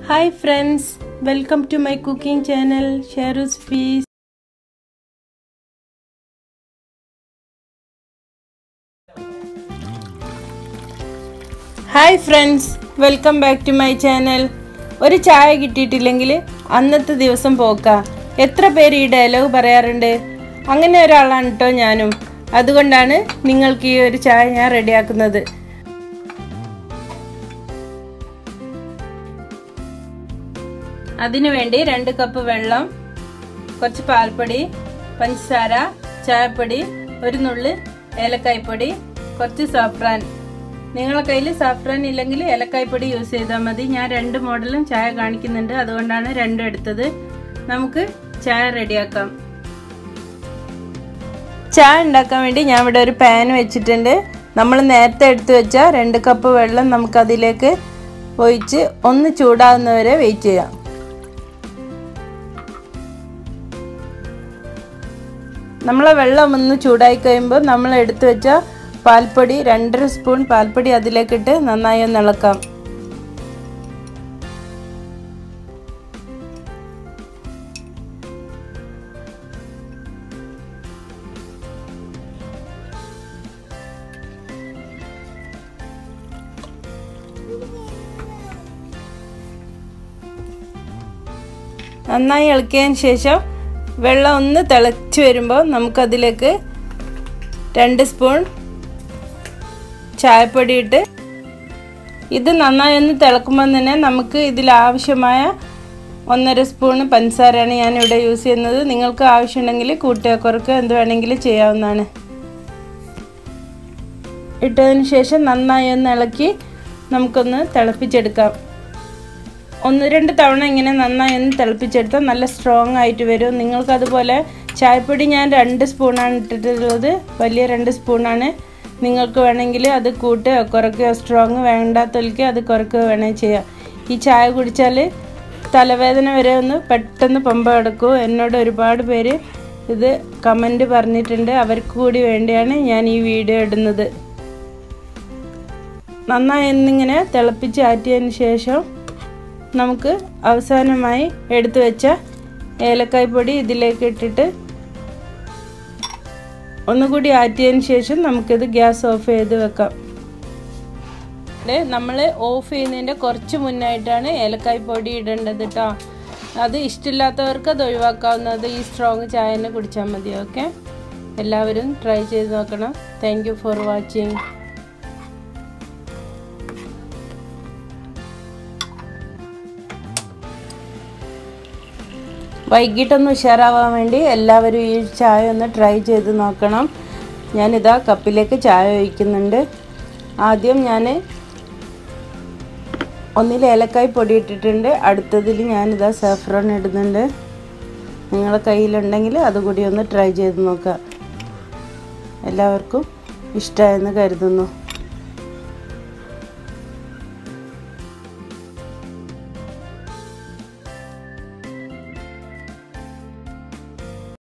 hi friends welcome to my cooking channel ഷെയർസ് ഫീസ് hi friends welcome back to my channel ഒരു ചായ കിട്ടിയിട്ടില്ലെങ്കിൽ അന്നത്തെ ദിവസം പോക്ക എത്ര പേര് ഈ ഡയലോഗ് പറയാറുണ്ട് അങ്ങനെ ഒരാളാണ് കേട്ടോ ഞാനും അതുകൊണ്ടാണ് നിങ്ങൾക്ക് ഈ ഒരു ചായ ഞാൻ റെഡിയാക്കുന്നത് അതിനു വേണ്ടി രണ്ട് കപ്പ് വെള്ളം കുറച്ച് പാൽപ്പൊടി പഞ്ചസാര ചായപ്പൊടി ഒരു നുള്ള് ഏലക്കായ്പ്പൊടി കുറച്ച് സാഫ്രാൻ നിങ്ങളെ കയ്യിൽ സാഫ്രാൻ ഇല്ലെങ്കിൽ ഏലക്കായ്പ്പൊടി യൂസ് ചെയ്താൽ മതി ഞാൻ രണ്ട് മോഡലും ചായ കാണിക്കുന്നുണ്ട് അതുകൊണ്ടാണ് രണ്ടും എടുത്തത് നമുക്ക് ചായ റെഡിയാക്കാം ചായ ഉണ്ടാക്കാൻ വേണ്ടി ഞാൻ ഇവിടെ ഒരു പാൻ വെച്ചിട്ടുണ്ട് നമ്മൾ നേരത്തെ എടുത്തു വെച്ച രണ്ട് കപ്പ് വെള്ളം നമുക്ക് അതിലേക്ക് ഒഴിച്ച് ഒന്ന് ചൂടാകുന്നവരെ വെയിറ്റ് ചെയ്യാം നമ്മളെ വെള്ളം ഒന്ന് ചൂടായി കഴിയുമ്പോൾ നമ്മൾ എടുത്തു വെച്ച പാൽപ്പൊടി രണ്ടര സ്പൂൺ പാൽപ്പൊടി അതിലേക്കിട്ട് നന്നായി ഒന്ന് ഇളക്കാം നന്നായി ഇളക്കിയതിന് ശേഷം വെള്ളം ഒന്ന് തിളച്ച് വരുമ്പോൾ നമുക്കതിലേക്ക് രണ്ട് സ്പൂൺ ചായപ്പൊടി ഇട്ട് ഇത് നന്നായി ഒന്ന് തിളക്കുമ്പോൾ തന്നെ നമുക്ക് ഇതിൽ ആവശ്യമായ ഒന്നര സ്പൂൺ പഞ്ചസാരയാണ് ഞാനിവിടെ യൂസ് ചെയ്യുന്നത് നിങ്ങൾക്ക് ആവശ്യമുണ്ടെങ്കിൽ കൂട്ടുക കുറക്കുക എന്ത് വേണമെങ്കിലും ചെയ്യാവുന്നതാണ് ഇട്ടതിന് ശേഷം നന്നായി ഒന്ന് ഇളക്കി നമുക്കൊന്ന് തിളപ്പിച്ചെടുക്കാം ഒന്ന് രണ്ട് തവണ ഇങ്ങനെ നന്നായി ഒന്ന് തിളപ്പിച്ചെടുത്താൽ നല്ല സ്ട്രോങ് ആയിട്ട് വരും നിങ്ങൾക്കതുപോലെ ചായപ്പൊടി ഞാൻ രണ്ട് സ്പൂണാണ് ഇട്ടിട്ടുള്ളത് വലിയ രണ്ട് സ്പൂണാണ് നിങ്ങൾക്ക് വേണമെങ്കിൽ അത് കൂട്ടുകയോ കുറയ്ക്കുകയോ സ്ട്രോങ് വേണ്ടാത്തവർക്ക് അത് കുറയ്ക്കുകയോ വേണമെങ്കിൽ ചെയ്യാം ഈ ചായ കുടിച്ചാൽ തലവേദന വരെ ഒന്ന് പെട്ടെന്ന് പമ്പ കിടക്കും എന്നോട് ഒരുപാട് പേര് ഇത് കമൻറ്റ് പറഞ്ഞിട്ടുണ്ട് അവർക്ക് കൂടി വേണ്ടിയാണ് ഞാൻ ഈ വീഡിയോ ഇടുന്നത് നന്നായി എന്നിങ്ങനെ തിളപ്പിച്ച് ആറ്റിയതിന് ശേഷം നമുക്ക് അവസാനമായി എടുത്തു വെച്ച ഏലക്കായ് പൊടി ഇതിലേക്ക് ഇട്ടിട്ട് ഒന്നുകൂടി ആറ്റിയതിന് ശേഷം നമുക്കിത് ഗ്യാസ് ഓഫ് ചെയ്ത് വെക്കാം നമ്മൾ ഓഫ് ചെയ്യുന്നതിൻ്റെ കുറച്ച് മുന്നായിട്ടാണ് ഏലക്കായ് പൊടി ഇടേണ്ടത് കേട്ടോ അത് ഇഷ്ടമില്ലാത്തവർക്ക് അത് ഒഴിവാക്കാവുന്നത് ഈ സ്ട്രോങ് ചായ തന്നെ കുടിച്ചാൽ മതി ഓക്കെ എല്ലാവരും ട്രൈ ചെയ്ത് നോക്കണം താങ്ക് ഫോർ വാച്ചിങ് വൈകിട്ടൊന്ന് ഉഷാറാവാൻ വേണ്ടി എല്ലാവരും ഈ ചായ ഒന്ന് ട്രൈ ചെയ്ത് നോക്കണം ഞാനിതാ കപ്പിലേക്ക് ചായ ഒഴിക്കുന്നുണ്ട് ആദ്യം ഞാൻ ഒന്നിൽ ഏലക്കായ് പൊടി ഇട്ടിട്ടുണ്ട് അടുത്തതിൽ ഞാനിതാ സാഫ്രോൺ ഇടുന്നുണ്ട് നിങ്ങളുടെ കയ്യിലുണ്ടെങ്കിൽ അതുകൂടി ഒന്ന് ട്രൈ ചെയ്ത് നോക്കുക എല്ലാവർക്കും ഇഷ്ടമായെന്ന് കരുതുന്നു